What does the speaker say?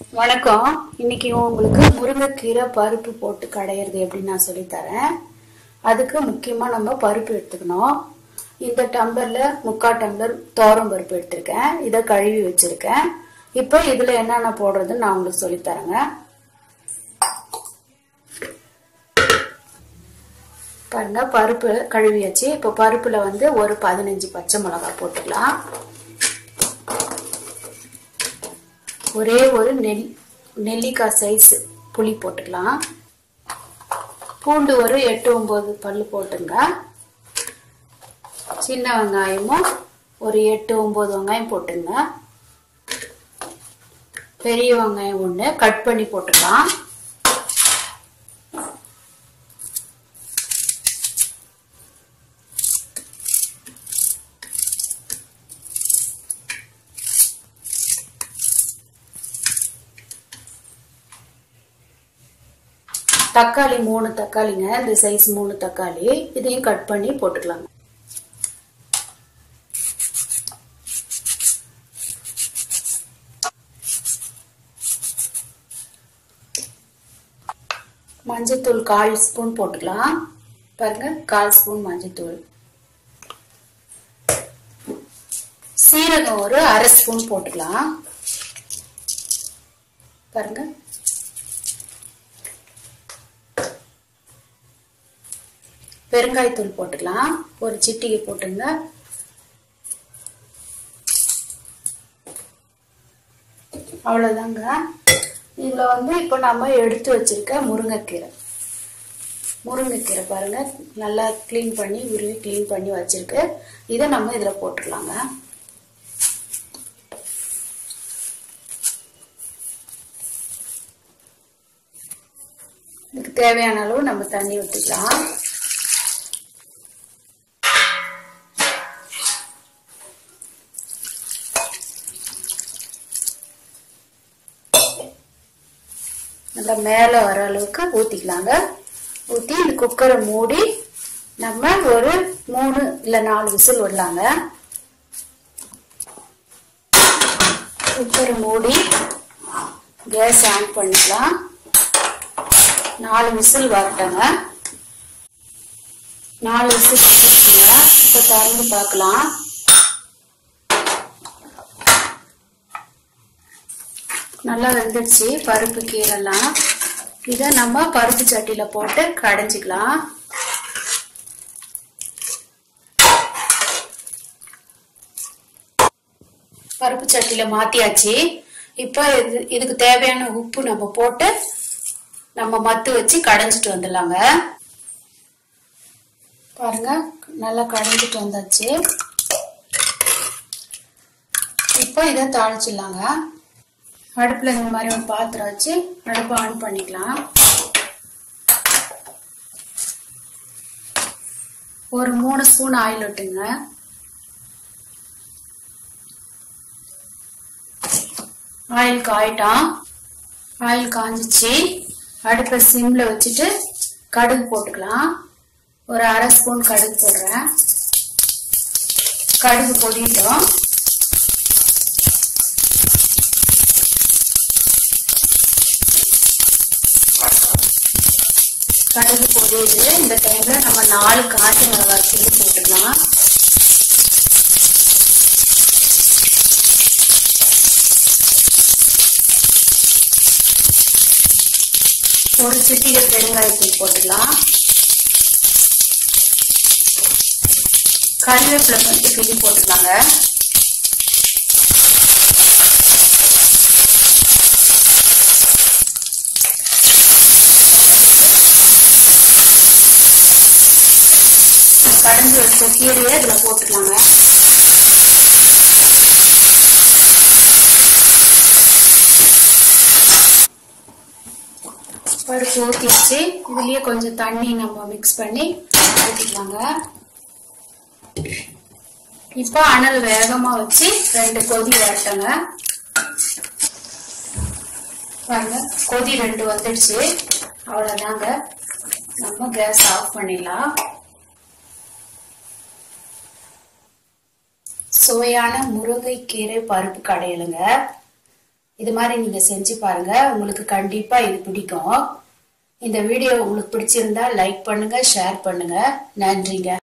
வணக்கம் இன்னைக்கு உங்களுக்கு முருங்கைக்கீரை பருப்பு போட்டு கடையிறது எப்படின்னு நான் சொல்லித்தரேன் அதுக்கு முக்கியமா நம்ம பருப்பு எடுத்துக்கணும் இந்த டம்ளர்ல முக்கால் டம்ளர் தோரம் பருப்பு எடுத்திருக்கேன் இதை கழுவி வச்சிருக்கேன் இப்போ இதுல என்னென்ன போடுறதுன்னு நான் உங்களுக்கு சொல்லித்தரேங்க பாருங்க பருப்பு கழுவியாச்சு இப்போ பருப்புல வந்து ஒரு பதினஞ்சு பச்சை மிளகாய் போட்டுக்கலாம் ஒரே ஒரு நெல் நெல்லிக்காய் சைஸ் புளி போட்டுக்கலாம் பூண்டு ஒரு எட்டு ஒம்பது பல்லு போட்டுங்க சின்ன வெங்காயமும் ஒரு எட்டு ஒம்பது வெங்காயம் போட்டுங்க பெரிய வெங்காயம் ஒன்று கட் பண்ணி போட்டுக்கலாம் தக்காளி மூணு தக்காளிங்க இந்த சைஸ் மூணு தக்காளி இதையும் கட் பண்ணி போட்டுக்கலாங்க மஞ்சத்தூள் கால் ஸ்பூன் போட்டுக்கலாம் பாருங்க கால் ஸ்பூன் மஞ்சத்தூள் சீரகம் ஒரு அரை ஸ்பூன் போட்டுக்கலாம் பாருங்க பெருங்காயத்தூள் போட்டுக்கலாம் ஒரு சிட்டிகை போட்டுங்க அவ்வளோதாங்க இதில் வந்து இப்போ நம்ம எடுத்து வச்சிருக்க முருங்கைக்கீரை முருங்கைக்கீரை பாருங்க நல்லா க்ளீன் பண்ணி உருவி க்ளீன் பண்ணி வச்சிருக்கு இதை நம்ம இதில் போட்டுக்கலாங்க இதுக்கு தேவையான அளவு நம்ம தண்ணி ஊற்றிக்கலாம் நல்லா மேலே வர அளவுக்கு ஊற்றிக்கலாங்க ஊற்றி இந்த குக்கரை மூடி நம்ம ஒரு மூணு இல்லை நாலு விசில் விடலாங்க குக்கரை மூடி கேஸ் ஆன் பண்ணிக்கலாம் நாலு விசில் வரட்டங்க நாலு விசில் வந்துருச்சுங்க இப்போ திறந்து பார்க்கலாம் நல்லா வெந்துடுச்சு பருப்பு கீரைலாம் இதை நம்ம பருப்பு சட்டியில் போட்டு கடைஞ்சிக்கலாம் பருப்பு சட்டியில் மாற்றியாச்சு இப்போ இது இதுக்கு தேவையான உப்பு நம்ம போட்டு நம்ம மத்து வச்சு கடைஞ்சிட்டு வந்துடலாங்க பாருங்க நல்லா கடைஞ்சிட்டு வந்தாச்சு இப்போ இதை தாளிச்சிடலாங்க அடுப்பில் இந்த மாதிரி ஒரு பாத்திரம் வச்சு அடுப்பை ஆன் பண்ணிக்கலாம் ஒரு மூணு ஸ்பூன் ஆயில் விட்டுங்க ஆயில் காயிட்டான் ஆயில் காஞ்சிச்சு அடுப்பை சிம்ல வச்சுட்டு கடுகு போட்டுக்கலாம் ஒரு அரை ஸ்பூன் கடுகு போடுறேன் கடுகு பொடிட்டோம் கடுகு பொரியுது இந்த டைம்ல நம்ம நாலு காய்ச்சி மிளகாய் கிள்ளி போட்டுக்கலாம் ஒரு சிட்டிகை பெருங்காயத்தூள் போட்டுக்கலாம் கறிவேப்பிலை வந்து கிள்ளி போட்டுக்கலாங்க கடைஞ்சி வச்ச கீரையை இதில் போட்டுக்கலாங்க பருப்பு ஊற்றிச்சு இதுலேயே கொஞ்சம் தண்ணி நம்ம மிக்ஸ் பண்ணி ஊற்றிக்கலாங்க இப்போ அனல் வேகமாக வச்சு ரெண்டு கொதி வரட்டங்க பாருங்க கொதி ரெண்டு வந்துடுச்சு அவ்வளோதாங்க நம்ம கேஸ் ஆஃப் பண்ணிடலாம் சுவையான முருங்கைக்கீரை பருப்பு கடையிலுங்க இது மாதிரி நீங்க செஞ்சு பாருங்க உங்களுக்கு கண்டிப்பா இது பிடிக்கும் இந்த வீடியோ உங்களுக்கு பிடிச்சிருந்தா லைக் பண்ணுங்க ஷேர் பண்ணுங்க நன்றிங்க